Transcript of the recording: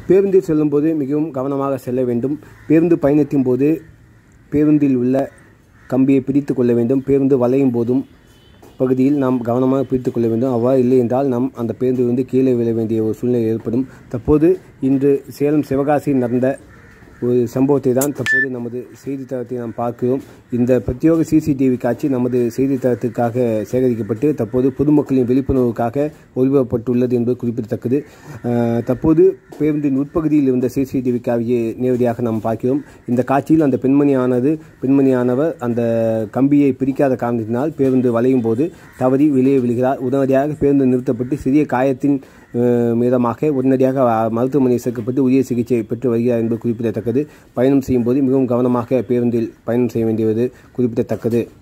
பேருந்தில் செல்லும்போது மிகவும் கவனமாக செல்ல வேண்டும் பேருந்து பயணிக்கும் போது பேருந்தில் உள்ள கம்பியை பிடித்து கொள்ள வேண்டும் பேருந்து வளையும் போதும் பகுதியில் நாம் கவனமாக பிடித்து கொள்ள வேண்டும் அவ்வாறு இல்லை என்றால் நாம் அந்த பேருந்து வந்து கீழே விழ வேண்டிய ஒரு சூழ்நிலை ஏற்படும் தற்போது இன்று சேலம் சிவகாசியில் நடந்த ஒரு சம்பவத்தை தான் தற்போது நமது செய்தித்தளத்தை நாம் பார்க்கிறோம் இந்த பிரத்யேக சிசிடிவி காட்சி நமது செய்தித்தளத்துக்காக சேகரிக்கப்பட்டு தற்போது பொதுமக்களின் விழிப்புணர்வுக்காக ஒளிபரப்பப்பட்டுள்ளது என்பது குறிப்பிடத்தக்கது அஹ், தற்போது பேருந்தின் உட்பகுதியில் இருந்த சிசிடிவி காட்சியை நேரடியாக நாம் பார்க்கிறோம் இந்த காட்சியில் அந்த பெண்மணியானது பெண்மணியானவர் அந்த கம்பியை பிடிக்காத காரணத்தினால் பேருந்து வளையும் போது தவறி வெளியே விழுகிறார் உடனடியாக பேருந்து நிறுத்தப்பட்டு சிறிய காயத்தின் அஹ், மீதமாக உடனடியாக அஹ், மருத்துவமனையில் சேர்க்கப்பட்டு உரிய சிகிச்சை பெற்று வருகிறார் என்பது குறிப்பிடத்தக்கது பயணம் செய்யும் போது மிகவும் கவனமாக பேருந்தில் பயணம் செய்ய வேண்டியது குறிப்பிடத்தக்கது